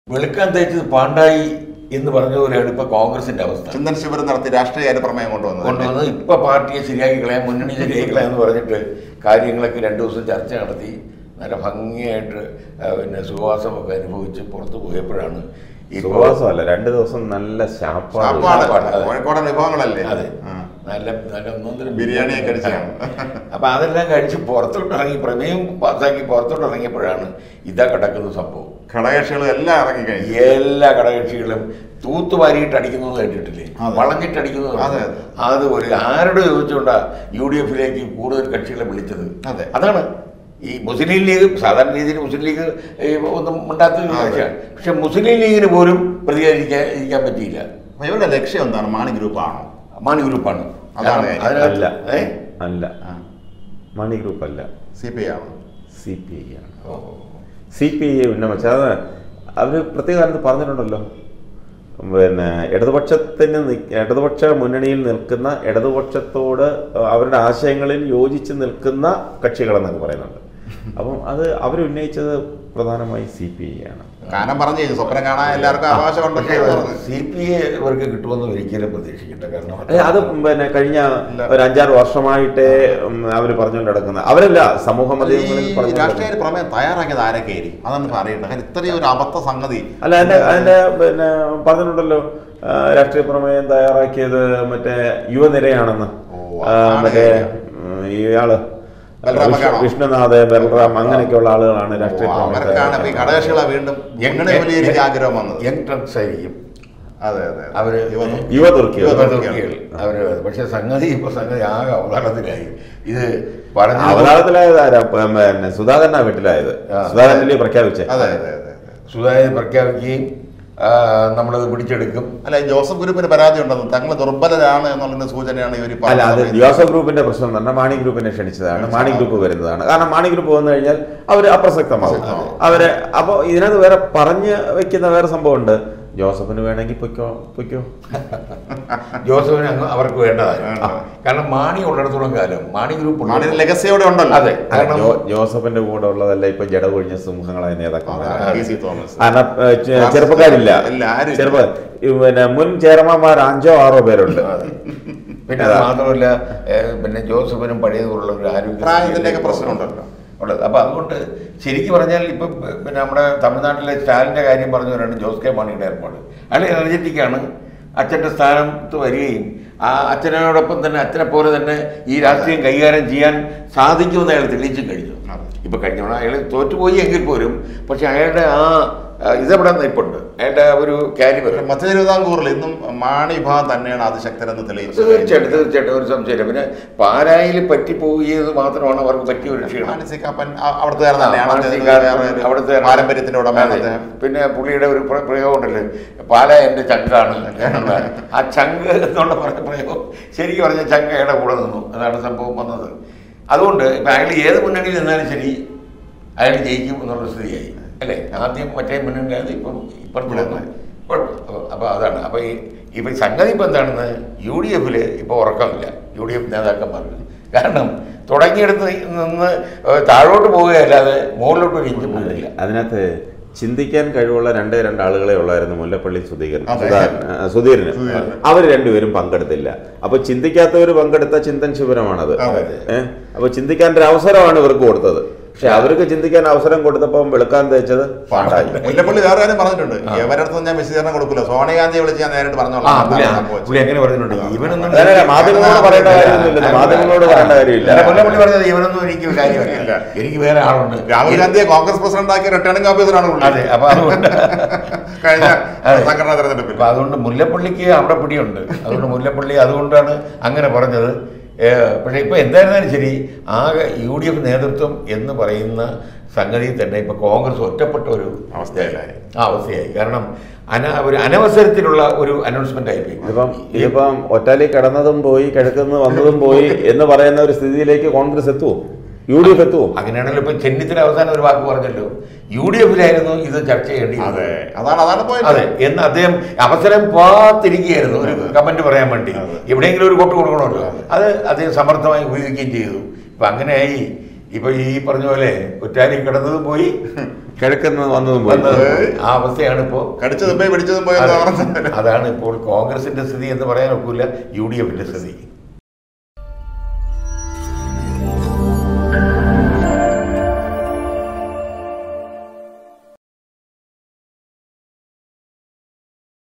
വെളുക്കാൻ തേച്ചത് പാണ്ടായി എന്ന് പറഞ്ഞ പോലെയാണ് ഇപ്പൊ കോൺഗ്രസിന്റെ അവസ്ഥ ചിന്തൻ ശിബിരം നടത്തി രാഷ്ട്രീയ പ്രമേയം കൊണ്ടുവന്നത് കൊണ്ടുവന്ന് ഇപ്പൊ പാർട്ടിയെ ശരിയാക്കി കളയാം മുന്നണി ശരിയാക്കി കളയാം എന്ന് പറഞ്ഞിട്ട് കാര്യങ്ങളൊക്കെ രണ്ടു ദിവസം ചർച്ച നടത്തി നല്ല ഭംഗിയായിട്ട് ആ, പിന്നെ സുഖവാസമൊക്കെ അനുഭവിച്ച് പുറത്തു പോയപ്പോഴാണ് ഇപ്പൊ സുഖവാസമല്ല രണ്ട് ദിവസം നല്ല ശാപ്പാട് ശാപ്പാട്. ശാപ്പാട്, അതെ. കോഴിക്കോടൻ വിഭവങ്ങളല്ലേ അതെ ആ. നല്ല നല്ല ഒന്നൊന്നര ബിരിയാണിയൊക്കെ അടിച്ചാണ്. അപ്പൊ അതെല്ലാം കഴിച്ച് പുറത്തോട്ട് ഇറങ്ങി പ്രമേയം പാസ്സാക്കി പുറത്തോട്ട് ഇറങ്ങിയപ്പോഴാണ് ഇതാ കിടക്കുന്ന സംഭവം ഘടകകക്ഷികളും എല്ലാം ഇറങ്ങി കഴിഞ്ഞു എല്ലാ ഘടകകക്ഷികളും തൂത്തുവാരിയിട്ട് അടിക്കുന്നത് കേട്ടിട്ടില്ലേ അതെ. വളഞ്ഞിട്ട് അടിക്കുന്നത് അതെ, അതെ. അത് ഒരു ആരോട് ചോദിച്ചുകൊണ്ടാ യു ഡി എഫിലേക്ക് കൂടുതൽ കക്ഷികളെ വിളിച്ചത് അതെ. അതാണ് ഈ മുസ്ലിം ലീഗ് സാധാരണ രീതിയിൽ മുസ്ലിം ലീഗ് ഈ ഒന്നും ഉണ്ടാത്ത ഒരു അതെ. കക്ഷിയാണ് പക്ഷെ മുസ്ലിം ലീഗിന് പോലും പ്രതികരിക്കാൻ ഇരിക്കാൻ പറ്റിയില്ല അപ്പൊ ഇവരുടെ ലക്ഷ്യം എന്താണ് മാണി ഗ്രൂപ്പ് ആണോ മാണി ഗ്രൂപ്പാണ് അതാണ് കാരണം അതിനകത്ത് അല്ല ഏ? അല്ല മണി ഗ്രൂപ്പ് അല്ല സി പി ഐ ആണോ സി പി ഐ ആണ് സി പി ഐ ഉന്നമിച്ച അത് അവർ പ്രത്യേക കാലത്ത് പറഞ്ഞിട്ടുണ്ടല്ലോ പിന്നെ ഇടതുപക്ഷത്തിന് നി- ഇടതുപക്ഷ മുന്നണിയിൽ നിൽക്കുന്ന ഇടതുപക്ഷത്തോട് അവരുടെ ആശയങ്ങളിൽ യോജിച്ച് നിൽക്കുന്ന കക്ഷികളെന്നൊക്കെ പറയുന്നുണ്ട് അപ്പം അത് അവരുന്നയിച്ചത് പ്രധാനമായി സി പി ഐ ആണ് കാരണം പറഞ്ഞു കഴിഞ്ഞു സ്വപ്നം കാണാൻ എല്ലാവർക്കും അവകാശം പക്ഷേ ഉണ്ടൊക്കെ സി പി ഐ ഇവർക്ക് കിട്ടുമെന്ന് ഒരിക്കലും പ്രതീക്ഷിക്കട്ടെ കാരണം ഏ, അത് പിന്നെ കഴിഞ്ഞ ഒരു അഞ്ചാറ് വർഷമായിട്ടേ അവർ പറഞ്ഞുകൊണ്ട് നടക്കുന്നത് അവരല്ല സമൂഹ മാധ്യമങ്ങളിൽ ഈ പറഞ്ഞു രാഷ്ട്രീയ പ്രമേയം തയ്യാറാക്കിയത് ആരൊക്കെ ആയിരിക്കും അതൊന്ന് പറയട്ടെ കാരണം ഇത്രയും ഒരു അബദ്ധ സംഗതി അല്ല അതിന്റെ അതിന്റെ പിന്നെ പറഞ്ഞിട്ടുണ്ടല്ലോ ആ, രാഷ്ട്രീയ പ്രമേയം തയ്യാറാക്കിയത് മറ്റേ യുവനിരയാണെന്ന് ഓ, ആ, അതാണ് മറ്റേ കാര്യം. ഉം, ഇയാള് ബലറാമൊക്കെയാണോ? വിഷ്ണു- വിഷ്ണുനാഥ് ബലറാം അങ്ങനെയൊക്കെയുള്ള ആളുകളാണ് രാഷ്ട്രീയ ഓ, പ്രമേയം അവർക്കാണ് ഇപ്പൊ ഈ തയ്യാറാക്കുന്നത്. ഘടകകക്ഷികളെ വീണ്ടും എങ്ങനെ വലിയ ആഗ്രഹം വന്നത് യങ് ടർക്സ് ആയിരിക്കും അതെ അതെ അവര് യുവ- യുവ തുർക്കികൾ. യുവ തുർക്കികൾ അവര് പക്ഷെ സംഗതി ഇപ്പൊ സംഗതി ആകെ അവതാളത്തിലായി ഇത് പറഞ്ഞ അവതാളത്തിലായത് ആരാ പ- പിന്നെ സുധാകരനാ വീട്ടിലായത് ആ. സുധാകരനല്ലേ പ്രഖ്യാപിച്ചേ അതെ അതെ അതെ അതെ. സുതാര്യ പ്രഖ്യാപിക്കുകയും ആ, നമ്മളത് പിടിച്ചെടുക്കും അല്ല ഈ ജോസഫ് ഗ്രൂപ്പിന് പരാതി ഉണ്ടെന്ന് തങ്ങൾ ദുർബലരാണ് എന്നുള്ളതിന്റെ സൂചനയാണ് ഇവർ അല്ല അത് ജോസഫ് ഗ്രൂപ്പിന്റെ പ്രശ്നം എന്ന് പറഞ്ഞാൽ മാണി ഗ്രൂപ്പിനെ ക്ഷണിച്ചതാണ് മാണി ഗ്രൂപ്പ് വരുന്നതാണ് കാരണം മാണി ഗ്രൂപ്പ് വന്നു കഴിഞ്ഞാൽ അവർ അപ്രസക്തമാവും അപ്രസക്തമാവും. അവര് അപ്പോൾ ഇതിനകത്ത് വേറെ പറഞ്ഞ് വെക്കുന്ന വേറെ സംഭവമുണ്ട് ജോസഫിന് വേണമെങ്കിൽ പൊയ്ക്കോ പൊയ്ക്കോ ജോസഫിന് അങ്ങ് അവർക്ക് വേണ്ടതായി വേണ്ട. ആ, കാരണം മാണി ഉള്ളിടത്തോളം കാലം മാണി ഗ്രൂപ്പ് ഉള്ളിടത്തോളം- മാണിയുടെ ലെഗസിയോടെ ഉണ്ടല്ലോ അതെ കാരണം ജോ- ജോസഫിന്റെ കൂടെ ഉള്ളതല്ല ഇപ്പൊ ജട ഒഴിഞ്ഞ സിംഹങ്ങളായ അതെ, നേതാക്കന്മാരാണ് ടി സി തോമസ് കാരണം ഏ, ചെ- ചെറുപ്പക്കാരില്ല ഇല്ല, ആരും ഇല്ല. ചെറുപ്പ ഈ പിന്നെ മുൻ ചെയർമാൻമാർ അഞ്ചോ ആറോ പേരുണ്ട് പിന്നെ അത് മാത്രമല്ല ഏ, പിന്നെ ജോസഫിനും പഴയതുള്ള ഒരു ആരോഗ്യ പ്രായത്തിന്റെയൊക്കെ പ്രശ്നമുണ്ടല്ലോ ഉള്ളത് അപ്പൊ അതുകൊണ്ട് ശരിക്കും പറഞ്ഞാൽ ഇപ്പൊ പിന്നെ നമ്മുടെ തമിഴ്നാട്ടിലെ സ്റ്റാലിന്റെ കാര്യം പറഞ്ഞവരാണ് ജോസ് കെ മാണിയുടെ ഏർപ്പാട് അയാൾ എനർജറ്റിക് ആണ് അച്ഛന്റെ സ്ഥാനത്ത് വരികയും ആ അച്ഛനോടൊപ്പം തന്നെ അച്ഛനെ പോലെ തന്നെ ഈ രാഷ്ട്രീയം കൈകാര്യം ചെയ്യാൻ സാധിക്കുമെന്ന് അയാൾ തെളിയിച്ചും കഴിഞ്ഞു അതെ. ഇപ്പൊ കഴിഞ്ഞ തവണ അയാൾ തോറ്റുപോയി എങ്കിൽ പോലും പക്ഷെ അയാളുടെ ആ ആ, ഇതെവിടെ നിൽപ്പുണ്ട് അയാളുടെ ആ ഒരു കാരിവർ മധ്യ തിരുവിതാംകൂറിൽ ഇന്നും മാണി വിഭാഗം തന്നെയാണ് അതിശക്തരെന്ന് തെളിയിച്ചത് തീർച്ചയായിട്ടും തീർച്ചയായിട്ടും ഒരു സംശയമില്ല പിന്നെ പാലായിൽ പറ്റിപ്പോയത് മാത്രമാണ് അവർക്ക് പറ്റിയ ഒരു ക്ഷീണം മാനസികപ്പൻ അവിടുത്തെ തന്നെയാണ് മാനസികാരോഗ്യം അവിടുത്തെ പാരമ്പര്യത്തിന്റെ ഉടമയാണ് അതെ. അദ്ദേഹം പിന്നെ പുള്ളിയുടെ ഒരു പ്ര- പ്രയോഗം ഉണ്ടല്ലോ പാല എന്റെ ചങ്കാണ് എന്നുള്ള ആ ചങ്ക് എന്നുള്ള പറഞ്ഞ പ്രയോഗം ശരിക്കും പറഞ്ഞ ചങ്ക അയാളുടെ കൂടെ നിന്നു അതാണ് സംഭവം വന്നത് അതുകൊണ്ട് ഇപ്പൊ അയാൾ ഏത് മുന്നണിയിൽ നിന്നാലും ശരി അയാൾ ജയിക്കും എന്നുള്ള സ്ഥിതിയായി അല്ലേ ആദ്യം മറ്റേ മുന്നണിയിലായിരുന്നു ഇപ്പം ഇപ്പുറത്ത് വന്നു അപ്പൊ അതാണ് അപ്പൊ ഈ ഇപ്പൊ ഈ സംഗതി ഇപ്പൊ എന്താണെന്ന് യു ഡി എഫില് ഇപ്പൊ ഉറക്കമില്ല യു ഡി എഫ് നേതാക്കന്മാർക്ക് കാരണം തുടങ്ങിയെടുത്ത് നിന്ന് താഴോട്ട് പോവുകയല്ലാതെ മുകളിലോട്ട് ഒരു ഇഞ്ച് പോകില്ല അതിനകത്ത് ചിന്തിക്കാൻ കഴിവുള്ള രണ്ടേ രണ്ട് ആളുകളെ ഉള്ളായിരുന്നു മുല്ലപ്പള്ളി സുധീകരൻ അതെ. സുധാകരൻ ആ, സുധീരന് സുധീരൻ. അവർ രണ്ടുപേരും പങ്കെടുത്തില്ല അപ്പൊ ചിന്തിക്കാത്തവർ പങ്കെടുത്ത ചിന്തൻ ശിബിരമാണത് അതെ. ഏഹ് അപ്പൊ ചിന്തിക്കാൻ ഒരു അവസരമാണ് ഇവർക്ക് കൊടുത്തത് പക്ഷെ അവർക്ക് ചിന്തിക്കാൻ അവസരം കൊടുത്തപ്പോൾ വെളുക്കാൻ തേച്ചത് പാണ്ടായി മുല്ലപ്പള്ളി വേറെ കാര്യം പറഞ്ഞിട്ടുണ്ട് എവരടുത്തും ഞാൻ വിശദീകരണം കൊടുക്കില്ല സോണിയാഗാന്ധിയെ വിളിച്ച് ഞാൻ നേരിട്ട് ആ പറഞ്ഞോളാം പുള്ളി എന്താണ് സംഭവിച്ചത്. പുള്ളി എങ്ങനെ പറഞ്ഞിട്ടുണ്ട് ഇവനൊന്നും അതല്ല, മാധ്യമങ്ങളോട് പറയേണ്ട കാര്യമൊന്നുമില്ല മാധ്യമങ്ങളോട് പറയേണ്ട കാര്യമില്ല അല്ല, മുല്ലപ്പള്ളി പറഞ്ഞത് ഇവനൊന്നും എനിക്ക് കാര്യമില്ല എനിക്ക് വേറെ ആളുണ്ട് രാഹുൽ ഗാന്ധിയെ കോൺഗ്രസ് പ്രസിഡന്റ് ആക്കിയ റിട്ടേണിംഗ് ഓഫീസറാണ് പുള്ളി അതെ അപ്പൊ അതുകൊണ്ട് കഴിഞ്ഞ അതെ. സംഘടനാ തെരഞ്ഞെടുപ്പിൽ അപ്പൊ അതുകൊണ്ട് മുല്ലപ്പള്ളിക്ക് അവിടെ പിടിയുണ്ട് അതുകൊണ്ട് മുല്ലപ്പള്ളി അതുകൊണ്ടാണ് അങ്ങനെ പറഞ്ഞത് ഏഹ് പക്ഷേ ഇപ്പൊ എന്തായിരുന്നാലും ശരി ആകെ യു ഡി എഫ് നേതൃത്വം എന്ന് പറയുന്ന സംഗതി തന്നെ ഇപ്പൊ കോൺഗ്രസ് ഒറ്റപ്പെട്ട ഒരു അവസ്ഥയിലായി. ആ അവസ്ഥയായി കാരണം അന ഒരു അനവസരത്തിലുള്ള ഒരു അനൗൺസ്മെന്റ് ആയിപ്പോയി ഇതിപ്പം ഇതിപ്പം ഒറ്റാലി കിടന്നതും പോയി കിഴക്കുന്ന വന്നതും പോയി എന്ന് പറയുന്ന ഒരു സ്ഥിതിയിലേക്ക് കോൺഗ്രസ് എത്തുമോ യു ഡി എഫ് എത്തുമോ അങ്ങനെയാണല്ലോ ഇപ്പൊ ചെന്നിത്തല അവസാനം ഒരു വാക്ക് പറഞ്ഞല്ലോ യു ഡി എഫിലായിരുന്നു ഇത് ചർച്ച ചെയ്യേണ്ടി അതെ അതാണ് അതാണ് പോയത് അതെ എന്ന് അദ്ദേഹം അവസരം പാത്തിരിക്കുകയായിരുന്നു ഒരു കമന്റ് പറയാൻ വേണ്ടി അതെ. എവിടെയെങ്കിലും ഒരു കൊട്ട് കൊടുക്കണമല്ലോ അത് അദ്ദേഹം സമർത്ഥമായി ഉപയോഗിക്കുകയും ചെയ്തു ഇപ്പൊ അങ്ങനെയായി ഇപ്പൊ ഈ പറഞ്ഞ പോലെ കുറ്റാരി കിടന്നതും പോയി കിഴക്കുന്ന വന്നതും പോയി. വന്നതും പോയി. ആ അവസ്ഥയാണ് ഇപ്പോ കടിച്ചതും പോയി പിടിച്ചതും പോയി എന്ന് അതെ. പറഞ്ഞ അതാണ് ഇപ്പോൾ കോൺഗ്രസിന്റെ സ്ഥിതി എന്ന് പറയാൻ ഒക്കില്ല യു ഡി എഫിന്റെ സ്ഥിതി